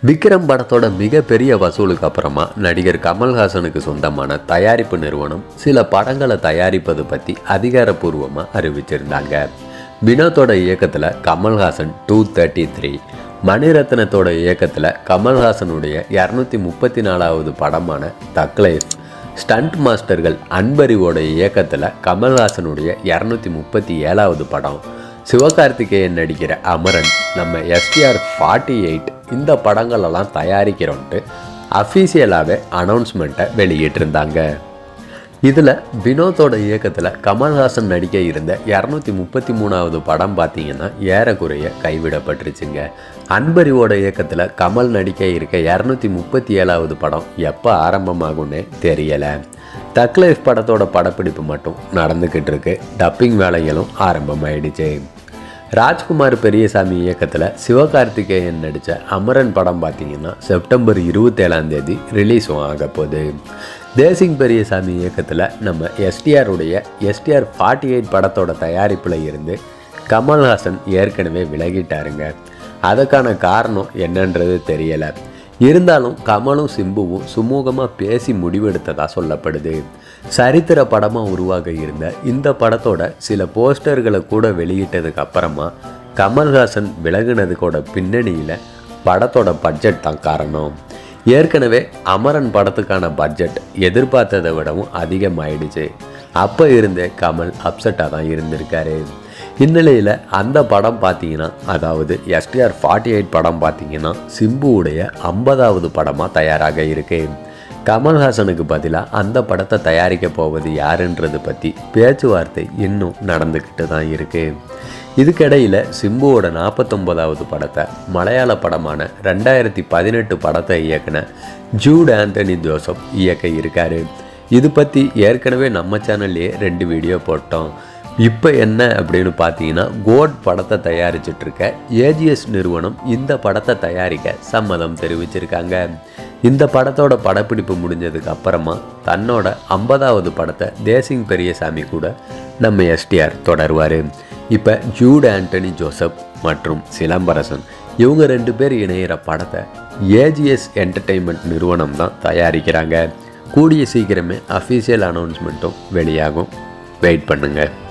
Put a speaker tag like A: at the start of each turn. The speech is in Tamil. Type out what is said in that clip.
A: விக்ரம் படத்தோட மிகப்பெரிய வசூலுக்கு அப்புறமா நடிகர் கமல்ஹாசனுக்கு சொந்தமான தயாரிப்பு நிறுவனம் சில படங்களை தயாரிப்பது பற்றி அதிகாரப்பூர்வமாக அறிவிச்சிருந்தாங்க வினோத்தோட இயக்கத்தில் கமல்ஹாசன் டூ தேர்ட்டி த்ரீ மணிரத்னத்தோட இயக்கத்தில் கமல்ஹாசனுடைய இரநூத்தி முப்பத்தி நாலாவது படமான தக்லைஃப் ஸ்டண்ட் மாஸ்டர்கள் அன்பறிவோட இயக்கத்தில் கமல்ஹாசனுடைய இரநூத்தி முப்பத்தி ஏழாவது படம் சிவகார்த்திகேயன் நடிக்கிற அமரன் நம்ம எஸ்டிஆர் ஃபார்ட்டி எயிட் இந்த படங்களெல்லாம் தயாரிக்கிறோன்ட்டு அஃபீஷியலாகவே அனௌன்ஸ்மெண்ட்டை வெளியிட்டிருந்தாங்க இதில் வினோத்தோட இயக்கத்தில் கமல்ஹாசன் நடிக்க இருந்த இரநூத்தி முப்பத்தி மூணாவது படம் பார்த்தீங்கன்னா ஏறக்குறைய கைவிடப்பட்டுருச்சுங்க அன்பறிவோட இயக்கத்தில் கமல் நடிக்க இருக்க இரநூத்தி முப்பத்தி ஏழாவது படம் எப்போ ஆரம்பமாகும்னே தெரியலை தக்லைஃப் படத்தோட படப்பிடிப்பு மட்டும் நடந்துக்கிட்டு இருக்கு டப்பிங் வேலைகளும் ஆரம்பமாயிடுச்சு ராஜ்குமார் பெரியசாமி இயக்கத்தில் சிவகார்த்திகேயன் நடித்த அமரன் படம் பார்த்தீங்கன்னா செப்டம்பர் இருபத்தேழாம் தேதி ரிலீஸும் ஆக போகுது தேசிங் பெரியசாமி இயக்கத்தில் நம்ம எஸ்டிஆருடைய எஸ்டிஆர் ஃபார்ட்டி எயிட் படத்தோட தயாரிப்பில் இருந்து கமல்ஹாசன் ஏற்கனவே விலகிட்டாருங்க அதுக்கான காரணம் என்னன்றது தெரியலை இருந்தாலும் கமலும் சிம்புவும் சுமூகமாக பேசி முடிவெடுத்ததாக சொல்லப்படுது சரித்திர படமாக உருவாக இருந்த இந்த படத்தோட சில போஸ்டர்களை கூட வெளியிட்டதுக்கு அப்புறமா கமல்ஹாசன் விலகுனதுக்கோட பின்னணியில் படத்தோட பட்ஜெட் தான் காரணம் ஏற்கனவே அமரன் படத்துக்கான பட்ஜெட் எதிர்பார்த்ததை விடவும் அதிகமாயிடுச்சு அப்போ இருந்தே கமல் அப்செட்டாக தான் இருந்திருக்காரு இந்நிலையில் அந்த படம் பார்த்தீங்கன்னா அதாவது எஸ்டிஆர் ஃபார்ட்டி எயிட் படம் பார்த்தீங்கன்னா சிம்புவுடைய ஐம்பதாவது படமாக தயாராக இருக்கு கமல்ஹாசனுக்கு பதிலாக அந்த படத்தை தயாரிக்க போவது யாருன்றது பற்றி பேச்சுவார்த்தை இன்னும் நடந்துக்கிட்டு தான் இருக்குது இதுக்கிடையில் சிம்புவோட நாற்பத்தொம்போதாவது படத்தை மலையாள படமான ரெண்டாயிரத்தி பதினெட்டு படத்தை இயக்குன ஜூட் ஆண்டனி ஜோசப் இயக்க இருக்காரு இது பற்றி ஏற்கனவே நம்ம சேனல்லையே ரெண்டு வீடியோ போட்டோம் இப்போ என்ன அப்படின்னு பார்த்தீங்கன்னா கோட் படத்தை தயாரிச்சிட்டு இருக்க ஏஜிஎஸ் நிறுவனம் இந்த படத்தை தயாரிக்க சம்மதம் தெரிவிச்சிருக்காங்க இந்த படத்தோட படப்பிடிப்பு முடிஞ்சதுக்கு அப்புறமா தன்னோட ஐம்பதாவது படத்தை தேசிங் பெரியசாமி கூட நம்ம எஸ்டிஆர் தொடருவார் இப்போ ஜூட் ஆண்டனி ஜோசப் மற்றும் சிலம்பரசன் இவங்க ரெண்டு பேர் இணையிற படத்தை ஏஜிஎஸ் என்டர்டெயின்மெண்ட் நிறுவனம் தான் தயாரிக்கிறாங்க கூடிய சீக்கிரமே அஃபீஷியல் அனௌன்ஸ்மெண்ட்டும் வெளியாகும் வெயிட் பண்ணுங்கள்